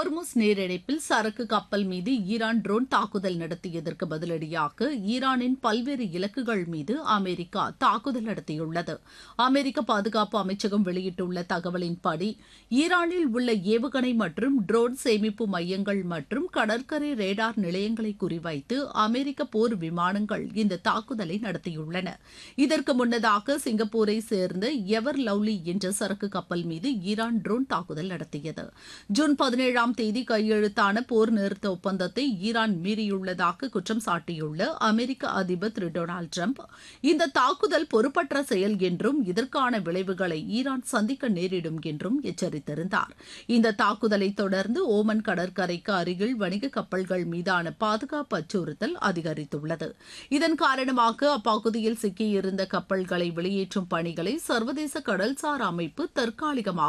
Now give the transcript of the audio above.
Hormuz நீரிணைப்பில் சரக்கு கப்பல் மீது ஈரான் ட்ரோன் தாக்குதல் நடத்தியதற்கு பதிலடியாக ஈரானின் பல்வேறு இலக்குகள் மீது அமெரிக்கா தாக்குதல் நடத்தியுள்ளது அமெரிக்க பாதுகாப்பு அமைச்சகம் வெளியிட்டுள்ள தகவலின்படி ஈரானில் உள்ள ஏவுகணை மற்றும் ட்ரோன் சேமிப்பு மையங்கள் மற்றும் கடற்கரை ரேடார் நிலையங்களை குறிவைத்து அமெரிக்க போர் விமானங்கள் இந்த தாக்குதலை நடத்தியுள்ளன இதற்கு முன்னதாக சிங்கப்பூரை சேர்ந்த எவர் லவ்லி என்ற சரக்கு கப்பல் மீது ஈரான் ட்ரோன் தாக்குதல் நடத்தியது ஜூன் பதினேழாம் தேதி கையெழுத்தான போர் நிறுத்த ஒப்பந்தத்தை ஈரான் மீறியுள்ளதாக குற்றம் சாட்டியுள்ள அமெரிக்க அதிபர் திரு டொனால்டு டிரம்ப் இந்த தாக்குதல் பொறுப்பற்ற செயல் என்றும் இதற்கான விளைவுகளை ஈரான் சந்திக்க நேரிடும் என்றும் எச்சரித்திருந்தார் இந்த தாக்குதலை தொடர்ந்து ஓமன் கடற்கரைக்கு அருகில் வணிக கப்பல்கள் மீதான பாதுகாப்பு அச்சுறுத்தல் அதிகரித்துள்ளது இதன் காரணமாக அப்பகுதியில் சிக்கியிருந்த கப்பல்களை வெளியேற்றும் பணிகளை சர்வதேச கடல்சார் அமைப்பு தற்காலிகமாக